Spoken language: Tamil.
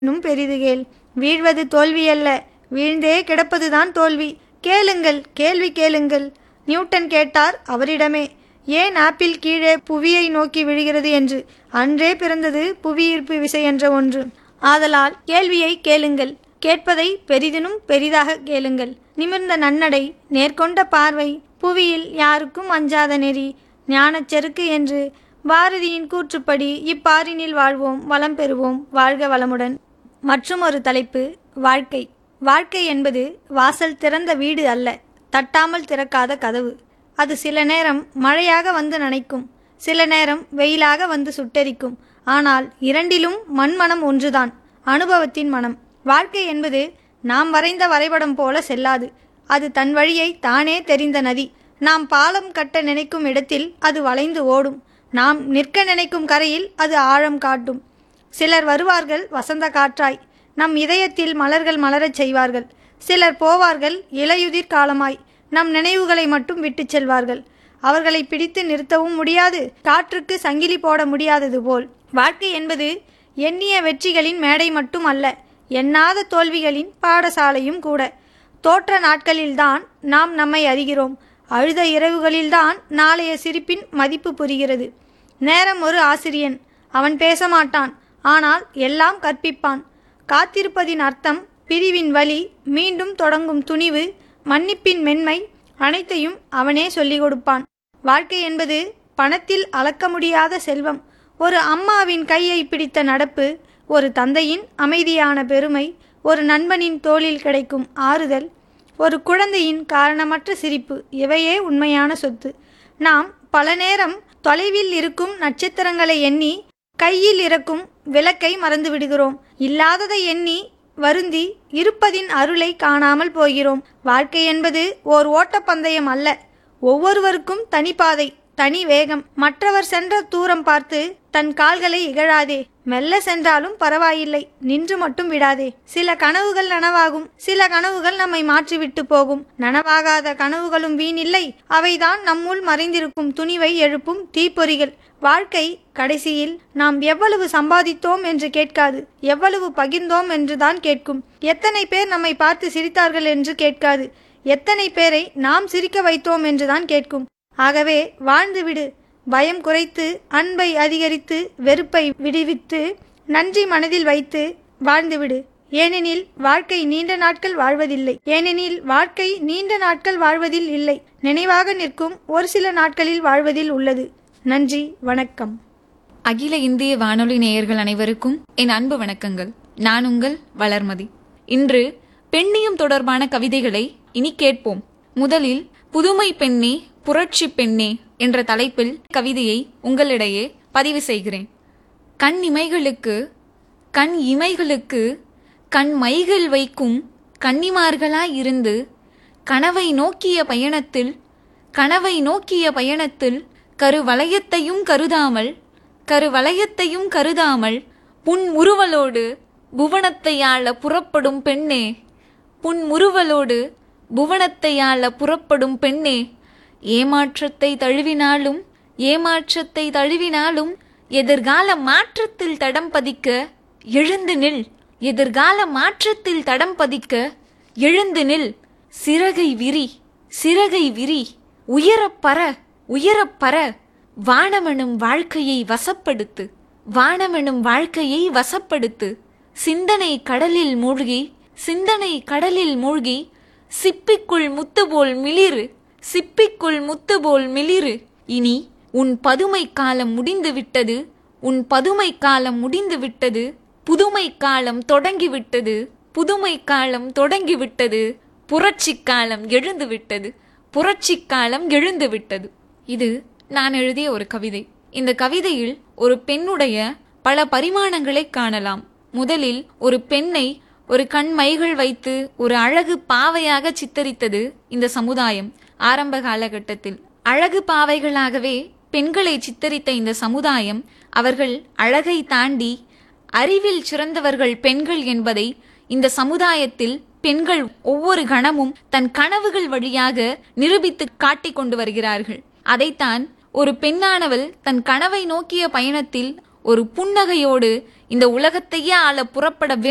இன்னும் பெரிது கேள் வீழ்வது தோல்வியல்ல வீழ்ந்தே கிடப்பதுதான் தோல்வி கேளுங்கள் கேள்வி கேளுங்கள் நியூட்டன் கேட்டார் அவரிடமே ஏன் ஆப்பிள் கீழே புவியை நோக்கி விழுகிறது என்று அன்றே பிறந்தது புவியீர்ப்பு விசை என்ற ஒன்று ஆதலால் கேள்வியை கேளுங்கள் கேட்பதை பெரிதினும் பெரிதாக கேளுங்கள் நிமிர்ந்த நன்னடை நேர்கொண்ட பார்வை புவியில் யாருக்கும் அஞ்சாத நெறி ஞானச் செருக்கு என்று பாரதியின் கூற்றுப்படி இப்பாரினில் வாழ்வோம் வளம் பெறுவோம் வாழ்க வளமுடன் மற்றும் ஒரு தலைப்பு வாழ்க்கை வாழ்க்கை என்பது வாசல் திறந்த வீடு அல்ல தட்டாமல் திறக்காத கதவு அது சில நேரம் மழையாக வந்து நனைக்கும் சில நேரம் வெயிலாக வந்து சுட்டெரிக்கும் ஆனால் இரண்டிலும் மண்மனம் ஒன்றுதான் அனுபவத்தின் மனம் வாழ்க்கை என்பது நாம் வரைந்த வரைபடம் போல செல்லாது அது தன் வழியை தானே தெரிந்த நதி நாம் பாலம் கட்ட நினைக்கும் இடத்தில் அது வளைந்து ஓடும் நாம் நிற்க நினைக்கும் கரையில் அது ஆழம் காட்டும் சிலர் வருவார்கள் வசந்த காற்றாய் நம் இதயத்தில் மலர்கள் மலரச் செய்வார்கள் சிலர் போவார்கள் இலையுதிர் காலமாய் நம் நினைவுகளை மட்டும் விட்டுச் செல்வார்கள் அவர்களை பிடித்து நிறுத்தவும் முடியாது காற்றுக்கு சங்கிலி போட முடியாதது போல் வாழ்க்கை என்பது எண்ணிய வெற்றிகளின் மேடை மட்டும் அல்ல எண்ணாத தோல்விகளின் பாடசாலையும் கூட தோற்ற நாட்களில்தான் நாம் நம்மை அறிகிறோம் அழுத இரவுகளில்தான் நாளைய சிரிப்பின் மதிப்பு புரிகிறது நேரம் ஒரு ஆசிரியன் அவன் பேச மாட்டான் ஆனால் எல்லாம் கற்பிப்பான் காத்திருப்பதின் அர்த்தம் பிரிவின் வழி மீண்டும் தொடங்கும் துணிவு மன்னிப்பின் மென்மை அனைத்தையும் அவனே சொல்லிக் கொடுப்பான் வாழ்க்கை என்பது பணத்தில் அளக்க முடியாத செல்வம் ஒரு அம்மாவின் கையை பிடித்த நடப்பு ஒரு தந்தையின் அமைதியான பெருமை ஒரு நண்பனின் தோளில் கிடைக்கும் ஆறுதல் ஒரு குழந்தையின் காரணமற்ற சிரிப்பு இவையே உண்மையான சொத்து நாம் பல நேரம் தொலைவில் இருக்கும் நட்சத்திரங்களை எண்ணி கையில் இறக்கும் விளக்கை மறந்து விடுகிறோம் இல்லாததை எண்ணி வருந்தி இருப்பதின் அருளை காணாமல் போகிறோம் வாழ்க்கை என்பது ஓர் ஓட்டப்பந்தயம் அல்ல ஒவ்வொருவருக்கும் தனிப்பாதை தனி வேகம் மற்றவர் சென்ற தூரம் பார்த்து தன் கால்களை இகழாதே மெல்ல சென்றாலும் பரவாயில்லை நின்று மட்டும் விடாதே சில கனவுகள் நனவாகும் சில கனவுகள் நம்மை மாற்றிவிட்டு போகும் நனவாகாத கனவுகளும் வீணில்லை அவைதான் நம்முள் மறைந்திருக்கும் துணிவை எழுப்பும் தீப்பொறிகள் வாழ்க்கை கடைசியில் நாம் எவ்வளவு சம்பாதித்தோம் என்று கேட்காது எவ்வளவு பகிர்ந்தோம் என்றுதான் கேட்கும் எத்தனை பேர் நம்மை பார்த்து சிரித்தார்கள் என்று கேட்காது எத்தனை பேரை நாம் சிரிக்க வைத்தோம் என்றுதான் கேட்கும் ஆகவே வாழ்ந்துவிடு பயம் குறைத்து அன்பை அதிகரித்து வெறுப்பை விடுவித்து நன்றி மனதில் வைத்து வாழ்ந்துவிடு ஏனெனில் வாழ்க்கை நீண்ட நாட்கள் வாழ்வதில்லை ஏனெனில் வாழ்க்கை நீண்ட நாட்கள் வாழ்வதில் இல்லை நினைவாக நிற்கும் ஒரு சில நாட்களில் வாழ்வதில் உள்ளது நன்றி வணக்கம் அகில இந்திய வானொலி நேயர்கள் அனைவருக்கும் என் அன்பு வணக்கங்கள் நான் உங்கள் வளர்மதி இன்று பெண்ணியம் தொடர்பான கவிதைகளை இனி கேட்போம் முதலில் புதுமை பெண்ணே புரட்சி பெண்ணே என்ற தலைப்பில் கவிதையை உங்களிடையே பதிவு செய்கிறேன் கண் இமைகளுக்கு கண் இமைகளுக்கு கண் மைகள் வைக்கும் கன்னிமார்களாய் இருந்து கனவை நோக்கிய பயணத்தில் கனவை நோக்கிய பயணத்தில் கருவளையத்தையும் கருதாமல் கருவளையத்தையும் கருதாமல் புன் முறுவலோடு புவனத்தை ஆள புறப்படும் பெண்ணே புன் முறுவலோடு புவனத்தை ஆள புறப்படும் பெண்ணே ஏமாற்றத்தை தழுவினாலும் ஏமாற்றத்தை தழுவினாலும் எதிர்கால மாற்றத்தில் தடம் பதிக்க எழுந்து நில் எதிர்கால மாற்றத்தில் தடம் பதிக்க எழுந்து நில் சிறகை விரி சிறகை விரி உயரப்பற உயரப்பற வானமெனும் வாழ்க்கையை வசப்படுத்து வானமெனும் வாழ்க்கையை வசப்படுத்து சிந்தனை கடலில் மூழ்கி சிந்தனை கடலில் மூழ்கி சிப்பிக்குள் முத்துபோல் மிளிரு சிப்பிக்குள் முத்துபோல் மிளிரு இனி உன் பதுமை காலம் முடிந்து விட்டது உன் பதுமை காலம் முடிந்து விட்டது புதுமை காலம் தொடங்கிவிட்டது புதுமை காலம் தொடங்கிவிட்டது புரட்சி காலம் எழுந்து விட்டது புரட்சி காலம் எழுந்து விட்டது இது நான் எழுதிய ஒரு கவிதை இந்த கவிதையில் ஒரு பெண்ணுடைய பல பரிமாணங்களை காணலாம் முதலில் ஒரு பெண்ணை ஒரு கண் மைகள் வைத்து ஒரு அழகு பாவையாக சித்தரித்தது இந்த சமுதாயம் ஆரம்ப காலகட்டத்தில் அழகு பாவைகளாகவே பெண்களை சித்தரித்த இந்த சமுதாயம் அவர்கள் அழகை தாண்டி அறிவில் சிறந்தவர்கள் பெண்கள் என்பதை இந்த சமுதாயத்தில் பெண்கள் ஒவ்வொரு கணமும் தன் கனவுகள் வழியாக நிரூபித்து காட்டிக் கொண்டு வருகிறார்கள் அதைத்தான் ஒரு பெண்ணானவள் தன் கனவை நோக்கிய பயணத்தில் ஒரு புன்னகையோடு இந்த உலகத்தையே ஆள புறப்பட